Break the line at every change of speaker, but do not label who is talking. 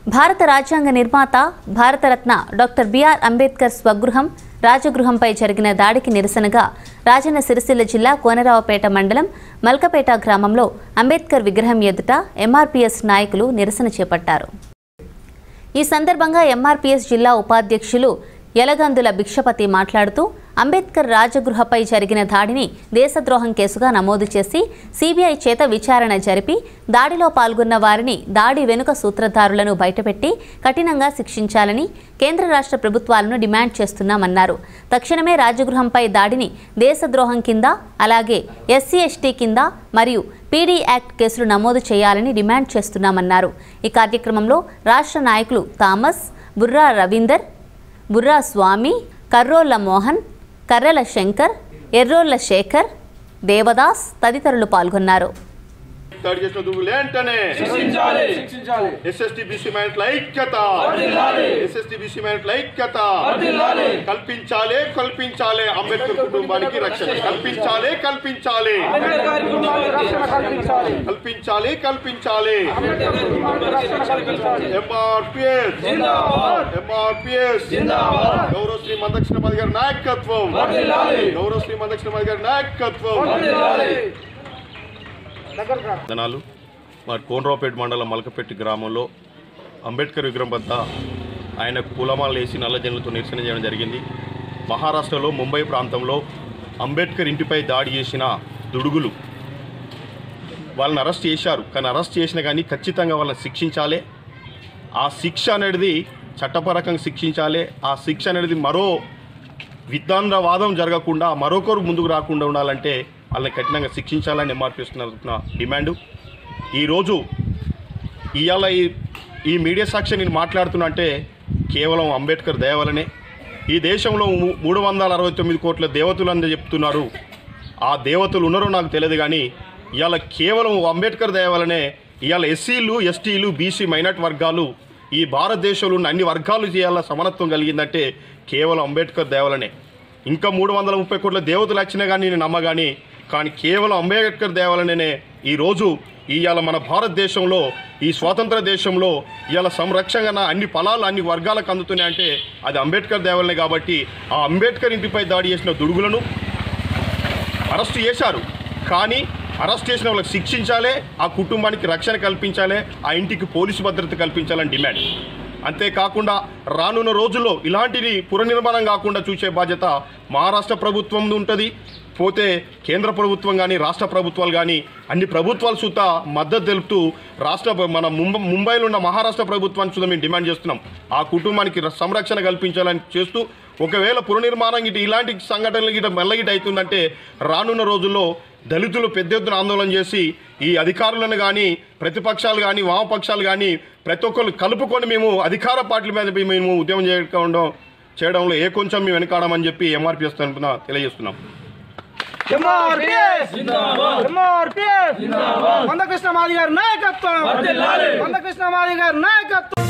భారత రాజ్యాంగ నిర్మాత భారతరత్న డాక్టర్ బిఆర్ అంబేద్కర్ స్వగృహం రాజగృహంపై జరిగిన దాడికి నిరసనగా రాజన్న సిరిసిల్ల జిల్లా కోనరావుపేట మండలం మల్కపేట గ్రామంలో అంబేద్కర్ విగ్రహం ఎదుట ఎంఆర్పీఎస్ నాయకులు నిరసన చేపట్టారు ఈ సందర్భంగా ఎంఆర్పీఎస్ జిల్లా ఉపాధ్యక్షులు యలగందుల భిక్షపతి మాట్లాడుతూ అంబేద్కర్ రాజగృహపై జరిగిన దాడిని దేశద్రోహం కేసుగా నమోదు చేసి సిబిఐ చేత విచారణ జరిపి దాడిలో పాల్గొన్న వారిని దాడి వెనుక సూత్రధారులను బయటపెట్టి కఠినంగా శిక్షించాలని కేంద్ర రాష్ట్ర ప్రభుత్వాలను డిమాండ్ చేస్తున్నామన్నారు తక్షణమే రాజగృహంపై దాడిని దేశద్రోహం కింద అలాగే ఎస్సీ ఎస్టీ కింద మరియు పీడీ యాక్ట్ కేసులు నమోదు చేయాలని డిమాండ్ చేస్తున్నామన్నారు ఈ కార్యక్రమంలో రాష్ట్ర నాయకులు థామస్ బుర్రా రవీందర్ బుర్రా స్వామి కర్రోళ్ల మోహన్ కర్రెల శంకర్ ఎర్రోళ్ల శేఖర్ దేవదాస్ తదితరులు పాల్గొన్నారు
దాడి చేసిన దుర్గులు ఏంటనే
శిక్షించాలి శిక్షించాలి
ఎస్ఎస్టీ బీసీ మైనట్ల ఐక్యత ఎస్ఎస్టీ బీసీ మైనట్ల ఐక్యత
వర్ధిల్లాలి.
కల్పించాలి కల్పించాలి అంబేద్కర్ కుటుంబానికి రక్షణ కల్పించాలి కల్పించాలి
అంబేద్కర్ గారి కుటుంబానికి రక్షణ కల్పించాలి
కల్పించాలి కల్పించాలి
అంబేద్కర్ గారి కుటుంబానికి రక్షణ కల్పించాలి
ఎంఆర్పిఎస్
జిందాబాద్
ఎంఆర్పిఎస్
జిందాబాద్
గౌరవ శ్రీ మందకృష్ణమాది గారి నాయకత్వం
వర్ధిల్లాలి.
గౌరవ శ్రీ మందకృష్ణమాది గారి నాయకత్వం
వర్ధిల్లాలి.
ధనాలు మరి కోనరావుపేట మండలం మలకపెట్టి గ్రామంలో అంబేద్కర్ విగ్రహం వద్ద ఆయన పూలమాలలు వేసి నల్లజనులతో నిరసన చేయడం జరిగింది మహారాష్ట్రలో ముంబై ప్రాంతంలో అంబేద్కర్ ఇంటిపై దాడి చేసిన దుడుగులు వాళ్ళని అరెస్ట్ చేశారు కానీ అరెస్ట్ చేసినా కానీ ఖచ్చితంగా వాళ్ళని శిక్షించాలి ఆ శిక్ష అనేది చట్టపరకంగా శిక్షించాలి ఆ శిక్ష అనేది మరో విద్వాంద్రవాదం జరగకుండా మరొకరు ముందుకు రాకుండా ఉండాలంటే వాళ్ళని కఠినంగా శిక్షించాలని ఎంఆర్పిస్తున్న డిమాండు ఈరోజు ఇవాళ ఈ ఈ మీడియా సాక్షి నేను మాట్లాడుతున్నా అంటే కేవలం అంబేద్కర్ దయ వల్లనే ఈ దేశంలో మూ- మూడు వందల అరవై తొమ్మిది కోట్ల దేవతలు అని చెప్తున్నారు ఆ దేవతలు ఉన్నారో నాకు తెలియదు కానీ ఇవాళ కేవలం అంబేద్కర్ దయ వల్లనే ఇవాళ ఎస్సీలు ఎస్టీలు బీసీ మైనార్టీ వర్గాలు ఈ భారతదేశంలో ఉన్న అన్ని వర్గాలు చేయాల సమానత్వం కలిగిందంటే కేవలం అంబేద్కర్ దయ వల్లనే ఇంకా మూడు వందల ముప్పై కోట్ల దేవతలు వచ్చినా కానీ నేను నమ్మగాని కానీ కేవలం అంబేద్కర్ దేవాలనే ఈరోజు ఇవాళ మన భారతదేశంలో ఈ స్వాతంత్ర దేశంలో ఇవాళ సంరక్షణ అన్ని ఫలాలు అన్ని వర్గాలకు అందుతున్నాయి అంటే అది అంబేద్కర్ దేవాలనే కాబట్టి ఆ అంబేద్కర్ ఇంటిపై దాడి చేసిన దుడుగులను అరెస్ట్ చేశారు కానీ అరెస్ట్ చేసిన వాళ్ళకి శిక్షించాలి ఆ కుటుంబానికి రక్షణ కల్పించాలి ఆ ఇంటికి పోలీసు భద్రత కల్పించాలని డిమాండ్ అంతేకాకుండా రానున్న రోజుల్లో ఇలాంటిది పునర్నిర్మాణం కాకుండా చూసే బాధ్యత మహారాష్ట్ర ప్రభుత్వం ఉంటుంది పోతే కేంద్ర ప్రభుత్వం కానీ రాష్ట్ర ప్రభుత్వాలు కానీ అన్ని ప్రభుత్వాలు సుత మద్దతు తెలుపుతూ రాష్ట్ర మన ముంబై ముంబైలో ఉన్న మహారాష్ట్ర ప్రభుత్వాన్ని సుత మేము డిమాండ్ చేస్తున్నాం ఆ కుటుంబానికి ర- సంరక్షణ కల్పించాలని చేస్తూ ఒకవేళ పునర్నిర్మాణం గిట ఇలాంటి సంఘటనలు గిట మెల్లగిట అవుతుందంటే రానున్న రోజుల్లో దళితులు పెద్ద ఎత్తున ఆందోళన చేసి ఈ అధికారులను కానీ ప్రతిపక్షాలు కానీ వామపక్షాలు కానీ ప్రతి ఒక్కరు కలుపుకొని మేము అధికార పార్టీల మీద మేము ఉద్యమం చేయడం చేయడంలో ఏ కొంచెం మేము వెనకాడమని చెప్పి ఎంఆర్పీఎస్ తరఫున తెలియజేస్తున్నాం
ఎంఆర్పిఎస్
జిందాబాద్
ఎంఆర్పిఎస్
జిందాబాద్
మందకృష్ణ మాది గారి నాయకత్వం
వర్ధిల్లాలి.
మందకృష్ణ మాది గారి నాయకత్వం